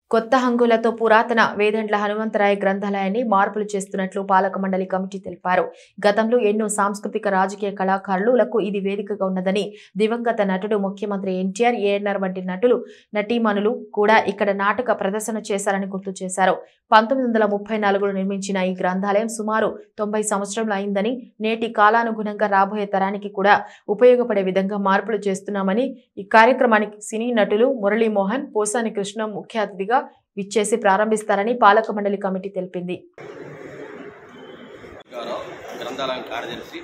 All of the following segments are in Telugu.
కొత్త హంగులతో పురాతన వేదండ్ల హనుమంతరాయ గ్రంథాలయాన్ని మార్పులు చేస్తున్నట్లు పాలక మండలి కమిటీ తెలిపారు గతంలో ఎన్నో సాంస్కృతిక రాజకీయ కళాకారులకు ఇది వేదికగా ఉన్నదని దివంగత నటుడు ముఖ్యమంత్రి ఎన్టీఆర్ ఏఎన్ఆర్ వంటి నటులు నటీమణులు కూడా ఇక్కడ నాటక ప్రదర్శన చేశారని గుర్తు చేశారు పంతొమ్మిది వందల ముప్పై నాలుగులో నిర్మించిన ఈ గ్రంథాలయం సుమారు తొంభై సంవత్సరంలో అయిందని నేటి కాలానుగుణంగా రాబోయే తరానికి కూడా ఉపయోగపడే విధంగా మార్పులు చేస్తున్నామని ఈ కార్యక్రమానికి సినీ నటులు మురళీమోహన్ పోసాని కృష్ణ ముఖ్య అతిథిగా విచ్చేసి ప్రారంభిస్తారని పాలక మండలి కమిటీ తెలిపింది గారు గ్రంథాలయం కార్యదర్శి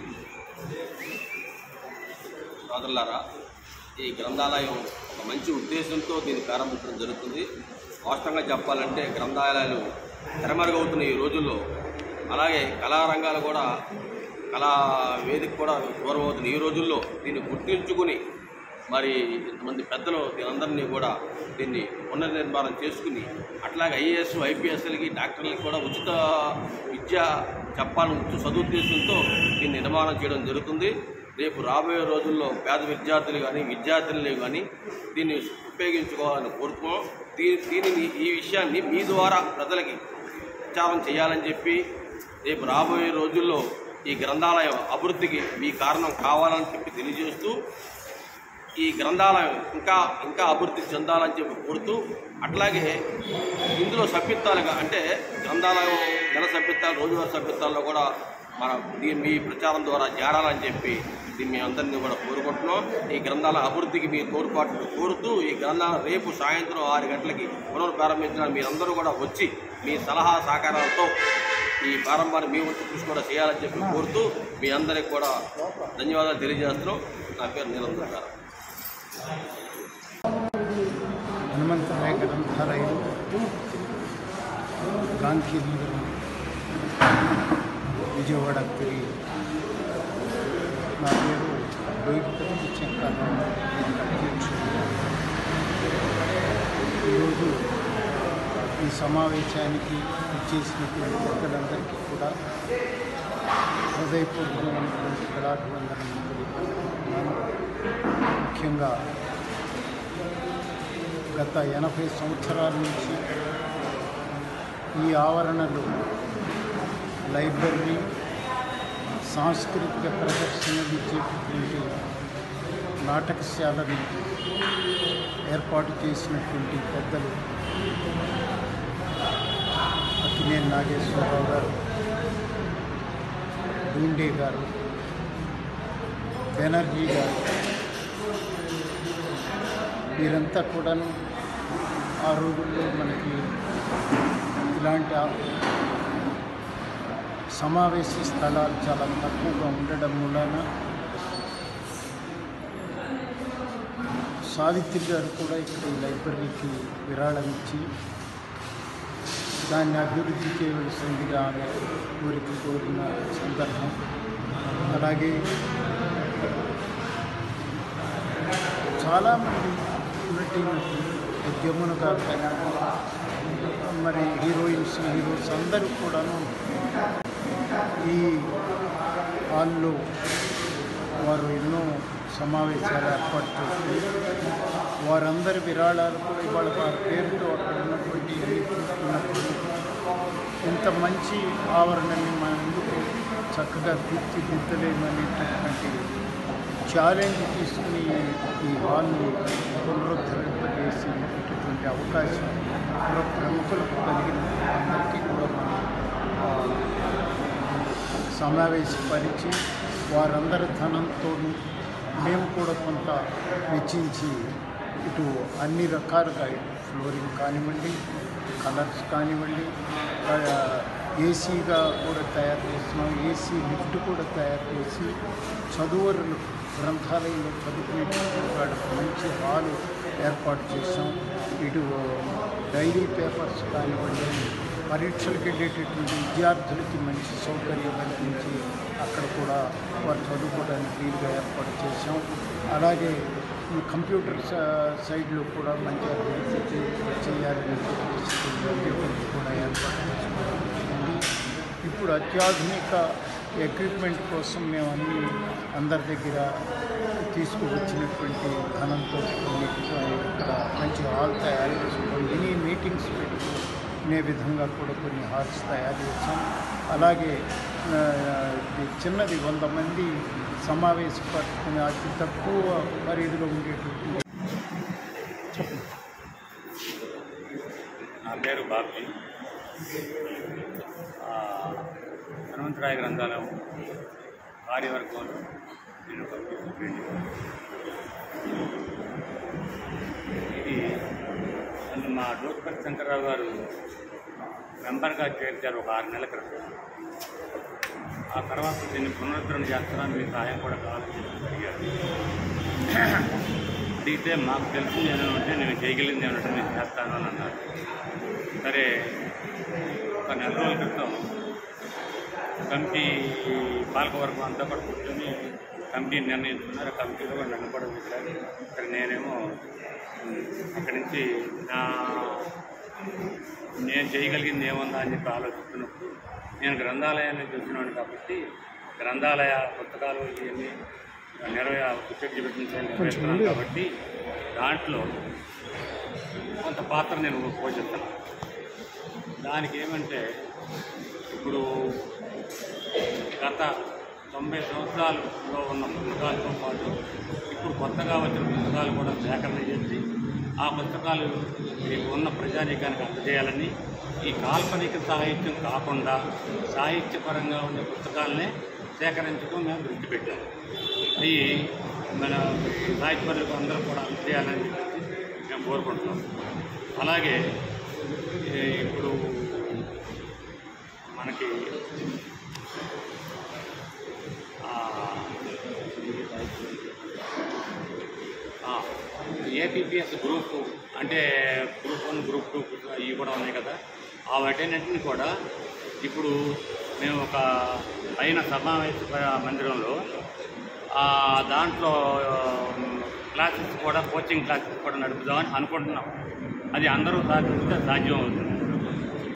సోదరులారా ఈ గ్రంథాలయం ఒక మంచి ఉద్దేశంతో దీన్ని ప్రారంభించడం జరుగుతుంది వాస్తవంగా చెప్పాలంటే గ్రంథాలయాలు తెరమరుగవుతున్న ఈ రోజుల్లో అలాగే కళారంగాలు కూడా కళా వేదిక కూడా దూరం అవుతున్న ఈ రోజుల్లో దీన్ని గుర్తించుకుని మరి ఇంతమంది పెద్దలు దీనందరినీ కూడా దీన్ని పునర్నిర్మాణం చేసుకుని అట్లాగే ఐఏఎస్ ఐపీఎస్లకి డాక్టర్లకి కూడా ఉచిత విద్య చెప్పాలని ఉచిత సదుద్దేశంతో దీన్ని నిర్మాణం చేయడం జరుగుతుంది రేపు రాబోయే రోజుల్లో పేద విద్యార్థులు కానీ విద్యార్థులని కానీ దీన్ని ఉపయోగించుకోవాలని కోరుతున్నాం దీ దీనిని ఈ విషయాన్ని మీ ద్వారా ప్రజలకి ప్రచారం చేయాలని చెప్పి రేపు రాబోయే రోజుల్లో ఈ గ్రంథాలయం అభివృద్ధికి మీ కారణం కావాలని చెప్పి తెలియజేస్తూ ఈ గ్రంథాలయం ఇంకా ఇంకా అభివృద్ధి చెందాలని చెప్పి కోరుతూ అట్లాగే ఇందులో సభ్యత్వాలుగా అంటే గ్రంథాలయం నెల సభ్యత్వాలు రోజువారీ సభ్యత్వాల్లో కూడా మన దీని మీ ప్రచారం ద్వారా చేరాలని చెప్పి దీన్ని మీ అందరినీ కూడా కోరుకుంటున్నాం ఈ గ్రంథాల అభివృద్ధికి మీ తోడ్పాటు కోరుతూ ఈ గ్రంథాలను రేపు సాయంత్రం ఆరు గంటలకి పునఃప్రారంభించడానికి మీరందరూ కూడా వచ్చి మీ సలహా సహకారాలతో ఈ ప్రారంభాన్ని మీ వంతు కృషి కూడా చేయాలని చెప్పి కోరుతూ మీ అందరికి కూడా ధన్యవాదాలు తెలియజేస్తున్నాం నా పేరు నీలందర్ గారు హనుమంతరాయ గ్రంథాలయం గాంధీ నగరం విజయవాడ తిరిగి నా పేరు బోయిపతి శంకర్ ఈరోజు ఈ సమావేశానికి ఇచ్చేసినటువంటి పెద్దలందరికీ కూడా హృదయపూర్వకమైనటువంటి కళాభివందనం తెలియజేస్తున్నాను ముఖ్యంగా గత ఎనభై సంవత్సరాల నుంచి ఈ ఆవరణలో లైబ్రరీ సాంస్కృతిక ప్రదర్శనలు చేపట్టినటువంటి నాటకశాలని ఏర్పాటు చేసినటువంటి పెద్దలు అక్కినేని నాగేశ్వరరావు గారు డూండే గారు బెనర్జీ గారు వీరంతా కూడాను ఆ రోజుల్లో మనకి ఇలాంటి ఆ- సమావేశ స్థలాలు చాలా తక్కువగా ఉండడం వలన సావిత్రి గారు కూడా ఇక్కడ ఈ లైబ్రరీకి విరాళం ఇచ్చి దాన్ని అభివృద్ధి చేయవలసిందిగా ఆమె కోరిక కోరిన సందర్భం అలాగే చాలామంది నటీనటులు జమున గారు కానీ, మరి హీరోయిన్స్ హీరోస్ అందరూ కూడాను ఈ హాల్లో వారు ఎన్నో సమావేశాలు ఏర్పాటు చేసి వారందరి విరాళాలు కూడా ఇవాళ వారి పేరుతో అక్కడ ఉన్నటువంటి అన్ని చూస్తున్నప్పుడు ఇంత మంచి ఆవరణని మనం ఎందుకు చక్కగా తీర్చిదిద్దలేమనేటటువంటి ఛాలెంజ్ తీసుకుని ఈ హాల్ని పునరుద్ధరింపజేసేటటువంటి అవకాశం పుర ప్రముఖులకు కలిగిన అందరికీ కూడా మనం ఆ, సమావేశపరిచి వారందరి ధనంతోనూ మేము కూడా కొంత వెచ్చించి ఇటు అన్ని రకాలుగా ఫ్లోరింగ్ కానివ్వండి కలర్స్ కానివ్వండి ఆ, ఏసీగా కూడా తయారు చేస్తున్నాం ఏసీ లిఫ్ట్ కూడా తయారు చేసి చదువరులు గ్రంథాలయంలో చదువుకునేటువంటి వాళ్ళకి మంచి హాలు ఏర్పాటు చేసాం ఇటు డైలీ పేపర్స్ కానివ్వండి పరీక్షలకు వెళ్ళేటటువంటి విద్యార్థులకి మంచి సౌకర్యం కల్పించి అక్కడ కూడా వారు చదువుకోవడానికి వీలుగా ఏర్పాటు చేసాం అలాగే ఈ కంప్యూటర్ స- సైడ్లో కూడా మంచి అభివృద్ధి చే- చేయాలని చెప్పేసి కంప్యూటర్ కూడా ఏర్పాటు చేసుకోవడం జరిగింది ఇప్పుడు అత్యాధునిక ఎక్విప్మెంట్ కోసం మేము అన్ని అందరి దగ్గర తీసుకువచ్చినటువంటి ధనంతో కొన్ని ఇక్కడ మంచి హాల్ తయారు చేసుకుని మినీ మీటింగ్ స్పేస్ వినే విధంగా కూడా కొన్ని హాల్స్ తయారు చేశాం అలాగే ఆ, ఇది చిన్నది వంద మంది సమావేశపడుతున్న అతి తక్కువ ఖరీదులో ఉండేటువంటి నా పేరు బాబ్జీ ఆ, హనుమంతరాయ గ్రంథాలయం కార్యవర్గంలో నేను ఒక సభ్యుడిని. ఇది నన్ను మా డోక్పతి శంకర్రావు గారు మెంబర్గా చేర్చారు ఒక ఆరు నెలల క్రితం ఆ తర్వాత దీన్ని పునరుద్ధరణ చేస్తారా మీ సహాయం కూడా కావాలని చెప్పి అడిగారు అడిగితే మాకు తెలిసింది ఏమైనా ఉంటే నేను చేయగలిగింది ఏమంటే నేను చేస్తాను అని అన్నారు సరే ఒక నెల రోజుల క్రితం కమిటీ పాలకవర్గం అంతా కూడా కూర్చొని కమిటీ నిర్ణయించుకున్నారు ఆ కమిటీలో కూడా నన్ను కూడా పెట్టారు సరే నేనేమో ఉమ్, అక్కడి నుంచి నా నేను చేయగలిగింది ఏముందా అని చెప్పి ఆలోచిస్తున్నప్పుడు నేను గ్రంథాలయం నుంచి వచ్చినాను కాబట్టి గ్రంథాలయ పుస్తకాలు ఇవన్నీ నిర్వహ పుస్తక నిర్వహిస్తున్నాను కాబట్టి దాంట్లో కొంత పాత్ర నేను పోషిస్తాను దానికి ఏమంటే ఇప్పుడు గత తొంభై సంవత్సరాలలో ఉన్న పుస్తకాలతో పాటు ఇప్పుడు కొత్తగా వచ్చిన పుస్తకాలు కూడా సేకరణ చేసి ఆ పుస్తకాలు ఈ ఉన్న ప్రజానీకానికి అందజేయాలని ఈ కాల్పనిక సాహిత్యం కాకుండా సాహిత్యపరంగా ఉండే పుస్తకాలనే సేకరించడం మేము దృష్టి పెట్టాము అవి మన సాహిత్యపరులకు అందరూ కూడా అందజేయాలని చెప్పి మేము కోరుకుంటున్నాం అలాగే ఏ, ఇప్పుడు మనకి ఆ, ఆ, ఏపీపీఎస్ గ్రూప్ అంటే గ్రూప్ వన్ గ్రూప్ టూ ఇవి కూడా ఉన్నాయి కదా ఆ వాటన్నింటిని కూడా ఇప్పుడు మేము ఒక పైన సమావేశ ప- మందిరంలో ఆ, దాంట్లో క్లాసెస్ కూడా కోచింగ్ క్లాసెస్ కూడా నడుపుదామని అనుకుంటున్నాం అది అందరూ సాధిస్తే సాధ్యం అవుతుంది